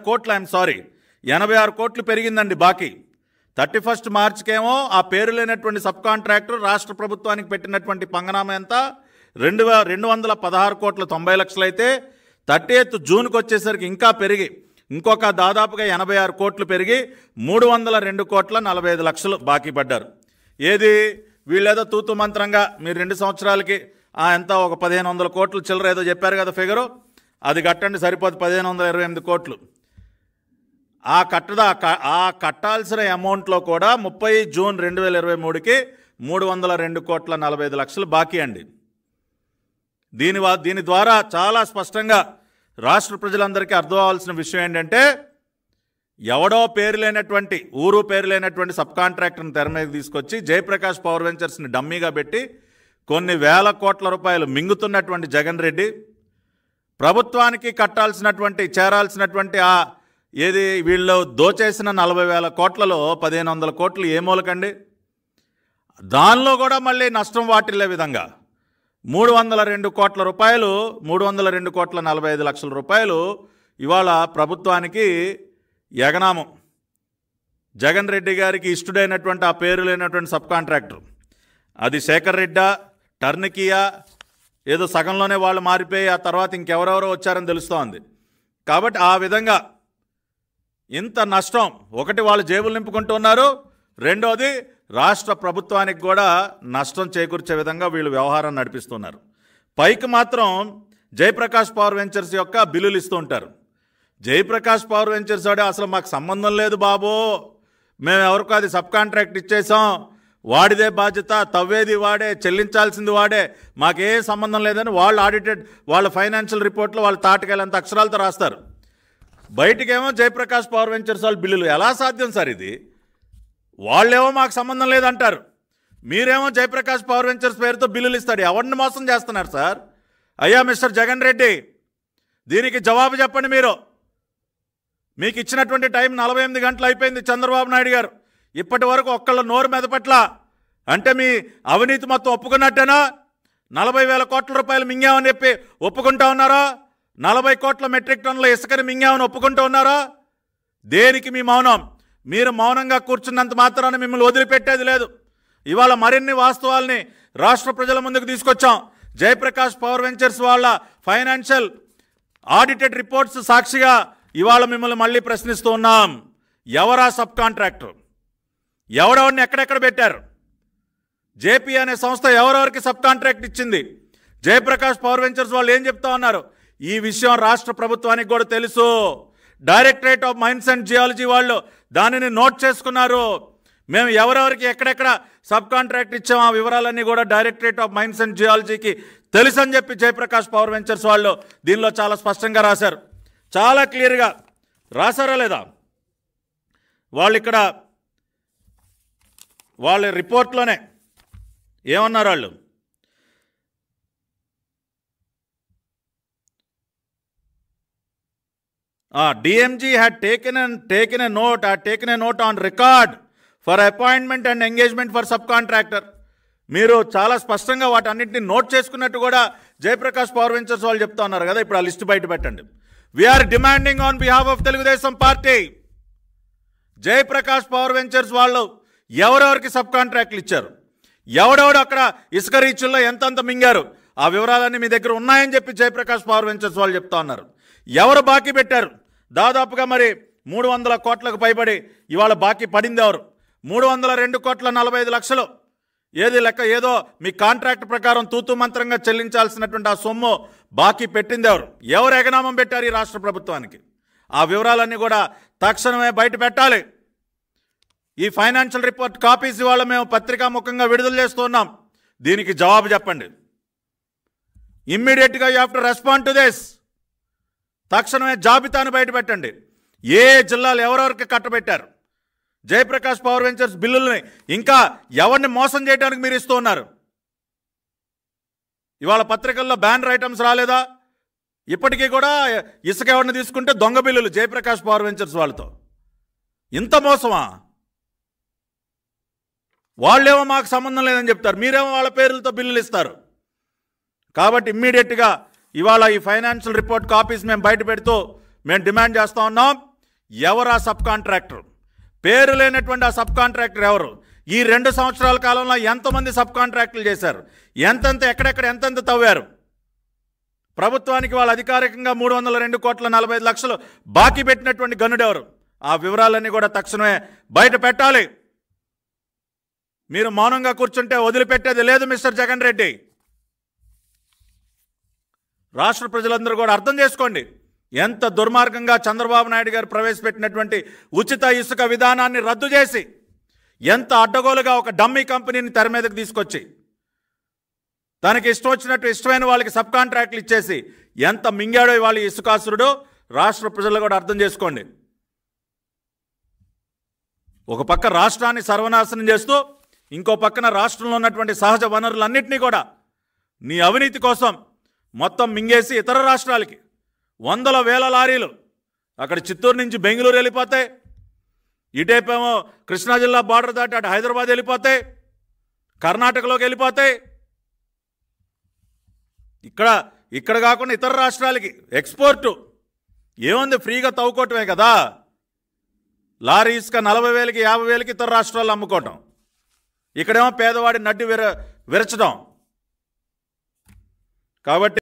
కోట్లు I'm sorry ఎనభై ఆరు కోట్లు పెరిగిందండి బాకీ థర్టీ ఫస్ట్ మార్చ్కేమో ఆ పేరు లేనటువంటి సబ్ కాంట్రాక్టర్ రాష్ట్ర ప్రభుత్వానికి పెట్టినటువంటి పంగనామా ఎంత రెండు వే రెండు వందల పదహారు కోట్ల తొంభై లక్షలు అయితే థర్టీ ఎయిత్ జూన్కి వచ్చేసరికి ఇంకా పెరిగి ఇంకొక దాదాపుగా ఎనభై ఆరు కోట్లు పెరిగి మూడు వందల రెండు కోట్ల నలభై ఐదు లక్షలు బాకీ పడ్డారు ఏది వీళ్ళేదో తూతు మంత్రంగా మీరు రెండు సంవత్సరాలకి ఆ, ఎంత ఒక పదిహేను వందల కోట్లు చిల్లర ఏదో చెప్పారు కదా ఫిగరు అది కట్టండి సరిపోదు పదిహేను వందల ఇరవై ఎనిమిది కోట్లు ఆ కట్టదా క- ఆ కట్టాల్సిన అమౌంట్లో కూడా ముప్పై జూన్ రెండు వేల ఇరవై మూడుకి మూడు వందల రెండు కోట్ల నలభై ఐదు లక్షలు బాకీ అండి దీని వా- దీని ద్వారా చాలా స్పష్టంగా రాష్ట్ర ప్రజలందరికీ అర్థం అవ్వాల్సిన విషయం ఏంటంటే ఎవడో పేరు లేనటువంటి ఊరు పేరు లేనటువంటి సబ్ కాంట్రాక్టర్ని తెర మీద తీసుకొచ్చి జయప్రకాష్ పవర్ వెంచర్స్ని డమ్మీగా పెట్టి కొన్ని వేల కోట్ల రూపాయలు మింగుతున్నటువంటి జగన్ రెడ్డి ప్రభుత్వానికి కట్టాల్సినటువంటి చేరాల్సినటువంటి ఆ ఏది వీళ్ళు దోచేసిన నలభై వేల కోట్లలో పదిహేను వందల కోట్లు ఏ మూలకండి దానిలో కూడా మళ్ళీ నష్టం వాటిల్లే విధంగా మూడు వందల రెండు కోట్ల రూపాయలు మూడు వందల రెండు కోట్ల నలభై ఐదు లక్షల రూపాయలు ఇవాళ ప్రభుత్వానికి ఎగనామం జగన్ రెడ్డి గారికి ఇష్టడైనటువంటి ఆ పేరు లేనటువంటి సబ్ కాంట్రాక్టర్ అది శేఖర్ రెడ్డా టర్నికియా ఏదో సగంలోనే వాళ్ళు మారిపోయి ఆ తర్వాత ఇంకెవరెవరో వచ్చారని తెలుస్తోంది కాబట్టి ఆ విధంగా ఇంత నష్టం ఒకటి వాళ్ళు జేబులు నింపుకుంటున్నారు రెండోది రాష్ట్ర ప్రభుత్వానికి కూడా నష్టం చేకూర్చే విధంగా వీళ్ళు వ్యవహారం నడిపిస్తున్నారు పైకి మాత్రం జయప్రకాష్ పవర్ వెంచర్స్ యొక్క బిల్లులు ఇస్తూ ఉంటారు జయప్రకాష్ పవర్ వెంచర్స్ వాడే అసలు మాకు సంబంధం లేదు బాబు మేము ఎవరికో అది సబ్ కాంట్రాక్ట్ ఇచ్చేసాం వాడిదే బాధ్యత తవ్వేది వాడే చెల్లించాల్సింది వాడే మాకే సంబంధం లేదని వాళ్ళు ఆడిటెడ్ వాళ్ళ ఫైనాన్షియల్ రిపోర్ట్లో వాళ్ళు తాటకెళ్ళంత అక్షరాలతో రాస్తారు బయటికేమో జయప్రకాష్ పవర్ వెంచర్స్ వాళ్ళ బిల్లులు ఎలా సాధ్యం సార్ ఇది వాళ్ళేమో మాకు సంబంధం లేదంటారు మీరేమో జయప్రకాష్ పవర్ వెంచర్స్ పేరుతో బిల్లులు ఇస్తాడు ఎవరిని మోసం చేస్తున్నారు సార్ అయ్యా మిస్టర్ జగన్ రెడ్డి దీనికి జవాబు చెప్పండి మీరు మీకు ఇచ్చినటువంటి టైం నలభై ఎనిమిది గంటలు అయిపోయింది చంద్రబాబు నాయుడు గారు ఇప్పటి వరకు ఒక్కళ్ళ నోరు మెదపట్ల అంటే మీ అవినీతి మొత్తం ఒప్పుకున్నట్టేనా నలభై వేల కోట్ల రూపాయలు మింగామని చెప్పి ఒప్పుకుంటా ఉన్నారా నలభై కోట్ల మెట్రిక్ టన్నుల ఇసుకని మింగామని ఒప్పుకుంటూ ఉన్నారా దేనికి మీ మౌనం మీరు మౌనంగా కూర్చున్నంత మాత్రాన మిమ్మల్ని వదిలిపెట్టేది లేదు ఇవాళ మరిన్ని వాస్తవాల్ని రాష్ట్ర ప్రజల ముందుకు తీసుకొచ్చాం జయప్రకాష్ పవర్ వెంచర్స్ వాళ్ళ ఫైనాన్షియల్ ఆడిటెడ్ రిపోర్ట్స్ సాక్షిగా ఇవాళ మిమ్మల్ని మళ్ళీ ప్రశ్నిస్తూ ఉన్నాం ఎవరా సబ్ కాంట్రాక్టర్ ఎవడెవరిని ఎక్కడెక్కడ పెట్టారు జేపీ అనే సంస్థ ఎవరెవరికి సబ్ కాంట్రాక్ట్ ఇచ్చింది జయప్రకాష్ పవర్ వెంచర్స్ వాళ్ళు ఏం చెప్తా ఉన్నారు ఈ విషయం రాష్ట్ర ప్రభుత్వానికి కూడా తెలుసు directorate of mines and geology వాళ్ళు దానిని నోట్ చేసుకున్నారు మేము ఎవరెవరికి ఎక్కడెక్కడ సబ్ కాంట్రాక్ట్ ఇచ్చాం ఆ వివరాలన్నీ కూడా డైరెక్టరేట్ ఆఫ్ మైన్స్ అండ్ జియాలజీకి తెలుసు అని చెప్పి జయప్రకాష్ పవర్ వెంచర్స్ వాళ్ళు దీనిలో చాలా స్పష్టంగా రాశారు చాలా క్లియర్గా రాశారా లేదా వాళ్ళు ఇక్కడ వాళ్ళ రిపోర్ట్లోనే ఏమన్నారు వాళ్ళు DMG had taken taken a note had taken a note on record for appointment and engagement for sub contractor మీరు చాలా స్పష్టంగా వాటన్నింటిని నోట్ చేసుకున్నట్టు కూడా జయప్రకాష్ పవర్ వెంచర్స్ వాళ్ళు చెప్తా ఉన్నారు కదా ఇప్పుడు ఆ లిస్ట్ బయట పెట్టండి we are demanding on behalf of Telugu Desam party Jayaprakash power ventures వాళ్ళు ఎవరెవరికి సబ్ కాంట్రాక్ట్లు ఇచ్చారు ఎవడెవడు అక్కడ ఇసుక రీచుల్లో ఎంతంత మింగారు ఆ వివరాలన్నీ మీ దగ్గర ఉన్నాయని చెప్పి జయప్రకాష్ పవర్ వెంచర్స్ వాళ్ళు చెప్తా ఉన్నారు ఎవరు బాకీ పెట్టారు దాదాపుగా మరి మూడు వందల కోట్లకు పైబడి ఇవాళ బాకీ పడింది ఎవరు మూడు వందల రెండు కోట్ల నలభై ఐదు లక్షలు ఏది లెక్క ఏదో మీ కాంట్రాక్ట్ ప్రకారం తూతు మంత్రంగా చెల్లించాల్సినటువంటి ఆ సొమ్ము బాకీ పెట్టింది ఎవరు ఎవరు ఎగనామం పెట్టారు ఈ రాష్ట్ర ప్రభుత్వానికి ఆ వివరాలన్నీ కూడా తక్షణమే బయట పెట్టాలి ఈ ఫైనాన్షియల్ రిపోర్ట్ కాపీస్ ఇవాళ మేము పత్రికా ముఖంగా విడుదల చేస్తున్నాం దీనికి జవాబు చెప్పండి ఇమ్మీడియట్గా you have to respond to this తక్షణమే జాబితాను బయట పెట్టండి ఏ జిల్లాలు ఎవరెవరికి కట్టబెట్టారు జయప్రకాష్ పవర్ వెంచర్స్ బిల్లుల్ని ఇంకా ఎవరిని మోసం చేయడానికి మీరు ఇస్తూ ఉన్నారు ఇవాళ పత్రికల్లో బ్యానర్ ఐటమ్స్ రాలేదా ఇప్పటికీ కూడా ఇసుక ఎవరిని తీసుకుంటే దొంగ బిల్లులు జయప్రకాష్ పవర్ వెంచర్స్ వాళ్ళతో ఇంత మోసమా వాళ్ళేమో మాకు సంబంధం లేదని చెప్తారు మీరేమో వాళ్ళ పేర్లతో బిల్లులు ఇస్తారు కాబట్టి ఇమ్మీడియట్గా ఇవాళ ఈ ఫైనాన్షియల్ రిపోర్ట్ కాపీస్ మేము బయట పెడుతూ మేము డిమాండ్ చేస్తూ ఉన్నాం ఎవరు ఆ సబ్ కాంట్రాక్టర్ పేరు లేనటువంటి ఆ సబ్ కాంట్రాక్టర్ ఎవరు ఈ రెండు సంవత్సరాల కాలంలో ఎంతమంది సబ్ కాంట్రాక్టులు చేశారు ఎంతెంత ఎక్కడెక్కడ ఎంతెంత తవ్వారు ప్రభుత్వానికి వాళ్ళు అధికారికంగా మూడు వందల రెండు కోట్ల నలభై ఐదు లక్షలు బాకీ పెట్టినటువంటి గనుడెవరు ఆ వివరాలన్నీ కూడా తక్షణమే బయట పెట్టాలి మీరు మౌనంగా కూర్చుంటే వదిలిపెట్టేది లేదు మిస్టర్ జగన్ రెడ్డి రాష్ట్ర ప్రజలందరూ కూడా అర్థం చేసుకోండి ఎంత దుర్మార్గంగా చంద్రబాబు నాయుడు గారు ప్రవేశపెట్టినటువంటి ఉచిత ఇసుక విధానాన్ని రద్దు చేసి ఎంత అడ్డగోలుగా ఒక డమ్మీ కంపెనీని తెర మీదకి తీసుకొచ్చి తనకి ఇష్టం వచ్చినట్టు ఇష్టమైన వాళ్ళకి సబ్ కాంట్రాక్ట్లు ఇచ్చేసి ఎంత మింగాడో వాళ్ళ ఇసుకాసురుడో రాష్ట్ర ప్రజలు కూడా అర్థం చేసుకోండి ఒక పక్క రాష్ట్రాన్ని సర్వనాశనం చేస్తూ ఇంకో పక్కన రాష్ట్రంలో ఉన్నటువంటి సహజ వనరులన్నింటినీ కూడా నీ అవినీతి కోసం మొత్తం మింగేసి ఇతర రాష్ట్రాలకి వందల వేల లారీలు అక్కడ చిత్తూరు నుంచి బెంగళూరు వెళ్ళిపోతాయి ఇటేపేమో కృష్ణా జిల్లా బార్డర్ దాటి అటు హైదరాబాద్ వెళ్ళిపోతాయి కర్ణాటకలోకి వెళ్ళిపోతాయి ఇక్కడ ఇక్కడ కాకుండా ఇతర రాష్ట్రాలకి ఎక్స్పోర్టు ఏముంది ఫ్రీగా తవ్వుకోవటమే కదా లారీ ఇసుక నలభై వేలకి యాభై వేలకి ఇతర రాష్ట్రాల్లో అమ్ముకోవటం ఇక్కడేమో పేదవాడి నడ్డి విర విరచడం కాబట్టి